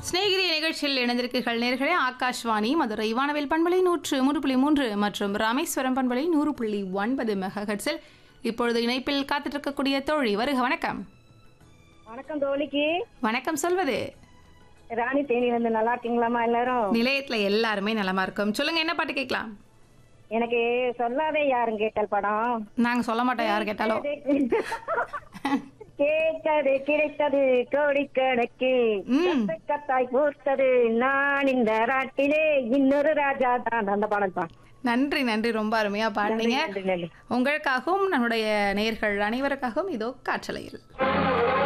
சிநேகிதி நிகழ்ச்சியில் இணைந்திருக்கீர்கள் நேர்களே ஆகாஷ்வாணி மதுரை வானவில் பண்பலை நூற்று மூன்று புள்ளி மூன்று மற்றும் ராமேஸ்வரம் பண்பலை நூறு புள்ளி ஒன்பது மெகஹெட்ஸில் இப்பொழுது இணைப்பில் காத்திருக்கக்கூடிய தோழி வருக வணக்கம் வணக்கம் தோழிக்கு வணக்கம் சொல்வது ராணி தேனி வந்து நல்லா இருக்கீங்களாமா எல்லாரும் நிலையத்துல எல்லாருமே நலமா இருக்கும் சொல்லுங்க என்ன பாட்டு கேட்கலாம் எனக்கு சொல்லாதே யாரும் கேட்டல் படம் நாங்க சொல்ல மாட்டோம் யார் கேட்டாலும் கேட்டது கிடைத்தது கோடிக்கணக்கு ம். கத்தாய் பூத்தது நான் இந்த ராட்டிலே இன்னொரு ராஜா தான் அந்த படம் தான் நன்றி நன்றி ரொம்ப அருமையா பாடுனீங்க நன்றி, நன்றி. உங்களுக்காகவும் நம்முடைய நேயர்கள் அனைவருக்காகவும் இதோ காற்றலையில்